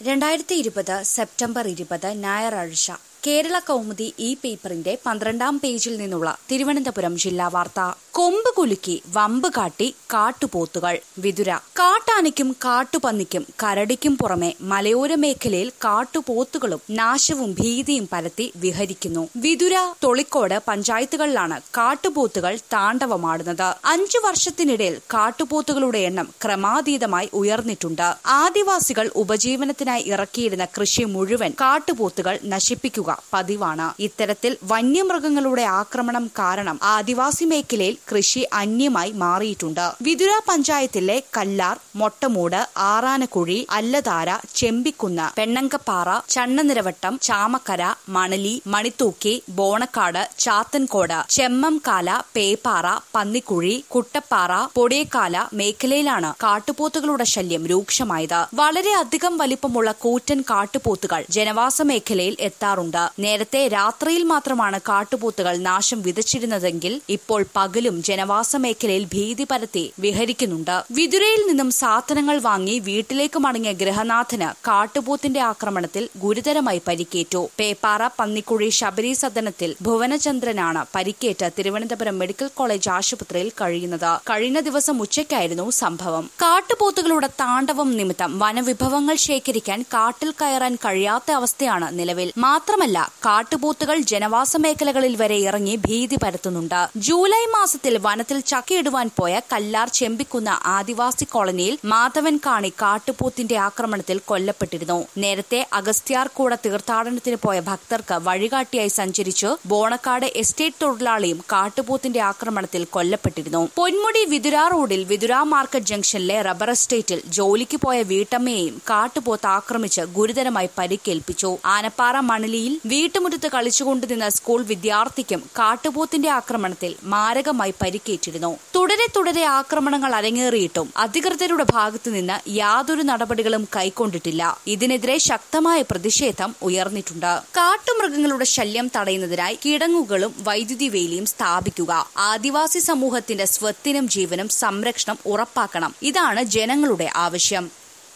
രണ്ടായിരത്തി ഇരുപത് സെപ്റ്റംബർ ഇരുപത് ഞായറാഴ്ച കേരള കൗമുദി ഈ പേപ്പറിന്റെ പന്ത്രണ്ടാം പേജിൽ നിന്നുള്ള തിരുവനന്തപുരം ജില്ലാ വാർത്ത കൊമ്പ് കുലുക്കി വമ്പ് കാട്ടി കാട്ടുപോത്തുകൾ വിതുര കാട്ടാനയ്ക്കും കാട്ടുപന്നിക്കും കരടിക്കും പുറമെ മലയോര മേഖലയിൽ കാട്ടുപോത്തുകളും നാശവും ഭീതിയും പരത്തി വിഹരിക്കുന്നു വിതുര തൊളിക്കോട് പഞ്ചായത്തുകളിലാണ് കാട്ടുപോത്തുകൾ താണ്ഡവമാടുന്നത് അഞ്ചു വർഷത്തിനിടയിൽ കാട്ടുപോത്തുകളുടെ എണ്ണം ക്രമാതീതമായി ഉയർന്നിട്ടുണ്ട് ആദിവാസികൾ ഉപജീവനത്തിനായി ഇറക്കിയിരുന്ന കൃഷി മുഴുവൻ കാട്ടുപോത്തുകൾ നശിപ്പിക്കുക പതിവാണ് ഇത്തരത്തിൽ വന്യമൃഗങ്ങളുടെ ആക്രമണം കാരണം ആദിവാസി മേഖലയിൽ കൃഷി അന്യമായി മാറിയിട്ടുണ്ട് വിതുര പഞ്ചായത്തിലെ കല്ലാർ മൊട്ടമൂട് ആറാനക്കുഴി അല്ലതാര ചെമ്പിക്കുന്ന് പെണ്ണങ്കപ്പാറ ചണ്ണനിരവട്ടം ചാമക്കര മണലി മണിത്തൂക്കി ബോണക്കാട് ചാത്തൻകോട് ചെമ്മംകാല പേപ്പാറ പന്നിക്കുഴി കുട്ടപ്പാറ പൊടിയക്കാല മേഖലയിലാണ് കാട്ടുപോത്തുകളുടെ ശല്യം രൂക്ഷമായത് വളരെ അധികം വലിപ്പമുള്ള കൂറ്റൻ കാട്ടുപോത്തുകൾ ജനവാസ മേഖലയിൽ എത്താറുണ്ട് നേരത്തെ രാത്രിയിൽ മാത്രമാണ് കാട്ടുപോത്തുകൾ നാശം വിതച്ചിരുന്നതെങ്കിൽ ഇപ്പോൾ പകലും ജനവാസ മേഖലയിൽ ഭീതി പരത്തി വിഹരിക്കുന്നുണ്ട് വിതുരയിൽ നിന്നും സാധനങ്ങൾ വാങ്ങി വീട്ടിലേക്ക് മടങ്ങിയ ഗൃഹനാഥന് കാട്ടുപോത്തിന്റെ ആക്രമണത്തിൽ ഗുരുതരമായി പരിക്കേറ്റു പേപ്പാറ പന്നിക്കുഴി ശബരി സദനത്തിൽ ഭുവനചന്ദ്രനാണ് പരിക്കേറ്റ് തിരുവനന്തപുരം മെഡിക്കൽ കോളേജ് ആശുപത്രിയിൽ കഴിയുന്നത് കഴിഞ്ഞ ദിവസം ഉച്ചയ്ക്കായിരുന്നു സംഭവം കാട്ടുപോത്തുകളുടെ താണ്ഡവം നിമിത്തം വനവിഭവങ്ങൾ ശേഖരിക്കാൻ കാട്ടിൽ കയറാൻ കഴിയാത്ത അവസ്ഥയാണ് നിലവിൽ മാത്രമല്ല കാട്ടുപോത്തുകൾ ജനവാസ മേഖലകളിൽ വരെ ഇറങ്ങി ഭീതി പരത്തുന്നുണ്ട് ജൂലൈ മാസത്തിൽ വനത്തിൽ ചക്കയിടുവാൻ പോയ കല്ലാർ ചെമ്പിക്കുന്ന ആദിവാസി കോളനിയിൽ മാധവൻ കാണി കാട്ടുപോത്തിന്റെ ആക്രമണത്തിൽ കൊല്ലപ്പെട്ടിരുന്നു നേരത്തെ അഗസ്ത്യാർകൂട തീർത്ഥാടനത്തിന് പോയ ഭക്തർക്ക് വഴികാട്ടിയായി സഞ്ചരിച്ചു ബോണക്കാട് എസ്റ്റേറ്റ് തൊഴിലാളിയും കാട്ടുപോത്തിന്റെ ആക്രമണത്തിൽ കൊല്ലപ്പെട്ടിരുന്നു പൊന്മുടി വിതുര റോഡിൽ വിതുര മാർക്കറ്റ് ജംഗ്ഷനിലെ റബ്ബർ എസ്റ്റേറ്റിൽ ജോലിക്ക് പോയ വീട്ടമ്മയെയും കാട്ടുപോത്ത് ആക്രമിച്ച് ഗുരുതരമായി പരിക്കേൽപ്പിച്ചു ആനപ്പാറ മണലിയിൽ വീട്ടുമുറ്റത്ത് കളിച്ചുകൊണ്ടുനിന്ന സ്കൂൾ വിദ്യാർത്ഥിക്കും കാട്ടുപോത്തിന്റെ ആക്രമണത്തിൽ മാരകമായി പരിക്കേറ്റിരുന്നു തുടരെ തുടരെ ആക്രമണങ്ങൾ അരങ്ങേറിയിട്ടും അധികൃതരുടെ ഭാഗത്തുനിന്ന് യാതൊരു നടപടികളും കൈക്കൊണ്ടിട്ടില്ല ഇതിനെതിരെ ശക്തമായ പ്രതിഷേധം ഉയർന്നിട്ടുണ്ട് കാട്ടുമൃഗങ്ങളുടെ ശല്യം തടയുന്നതിനായി കിടങ്ങുകളും വൈദ്യുതി വേലിയും സ്ഥാപിക്കുക ആദിവാസി സമൂഹത്തിന്റെ സ്വത്തിനും ജീവനും സംരക്ഷണം ഉറപ്പാക്കണം ഇതാണ് ജനങ്ങളുടെ ആവശ്യം